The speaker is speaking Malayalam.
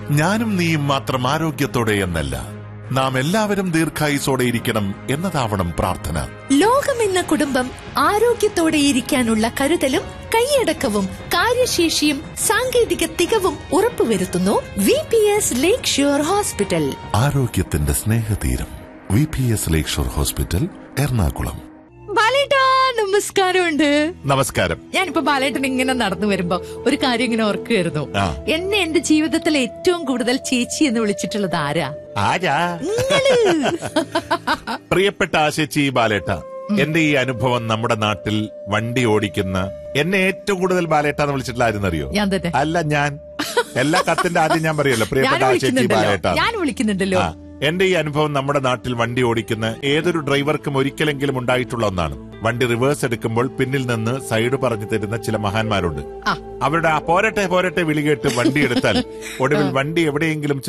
ഞാനും നീയും മാത്രം ആരോഗ്യത്തോടെ എന്നല്ല നാം എല്ലാവരും ദീർഘായുസോടെ ഇരിക്കണം എന്നതാവണം പ്രാർത്ഥന ലോകമെന്ന കുടുംബം ആരോഗ്യത്തോടെ ഇരിക്കാനുള്ള കരുതലും കൈയടക്കവും കാര്യശേഷിയും സാങ്കേതിക തികവും ഉറപ്പുവരുത്തുന്നു V P S Lakeshore hospital ആരോഗ്യത്തിന്റെ സ്നേഹതീരം V P S Lakeshore hospital Ernakulam ബാലേട്ടാ നമസ്കാരമുണ്ട് നമസ്കാരം ഞാനിപ്പോ ബാലേട്ടൻ ഇങ്ങനെ നടന്നു വരുമ്പോ ഒരു കാര്യം ഇങ്ങനെ ഓർക്കുമായിരുന്നു ആ. എന്നെ എന്റെ ജീവിതത്തിൽ ഏറ്റവും കൂടുതൽ ചേച്ചി എന്ന് വിളിച്ചിട്ടുള്ളത് ആരാ ആരാ പ്രിയപ്പെട്ട ആശേച്ചി ബാലേട്ട എന്റെ ഈ അനുഭവം നമ്മുടെ നാട്ടിൽ വണ്ടി ഓടിക്കുന്ന എന്നെ ഏറ്റവും കൂടുതൽ ബാലേട്ട എന്ന് വിളിച്ചിട്ടുള്ള ആരെന്നറിയോ ഞാൻ തന്നെ അല്ല ഞാൻ എല്ലാ കത്തിന്റെ ആദ്യം ഞാൻ പറയല്ലോ ഞാൻ പ്രിയപ്പെട്ട ആശേച്ചി വിളിക്കുന്നുണ്ടല്ലോ ബാലേട്ട ഞാൻ വിളിക്കുന്നുണ്ടല്ലോ ആ, എന്റെ ഈ അനുഭവം നമ്മുടെ നാട്ടിൽ വണ്ടി ഓടിക്കുന്ന ഏതൊരു ഡ്രൈവർക്കും ഒരിക്കലെങ്കിലും ഉണ്ടായിട്ടുള്ള ഒന്നാണ് വണ്ടി റിവേഴ്സ് എടുക്കുമ്പോൾ പിന്നിൽ നിന്ന് സൈഡ് പറഞ്ഞു തരുന്ന ചില മഹാന്മാരുണ്ട് ആ. അവരുടെ ആ പോരട്ടെ പോരട്ടെ വിളി കേട്ട് വണ്ടി എടുത്താൽ ഒടുവിൽ വണ്ടി എവിടെയെങ്കിലും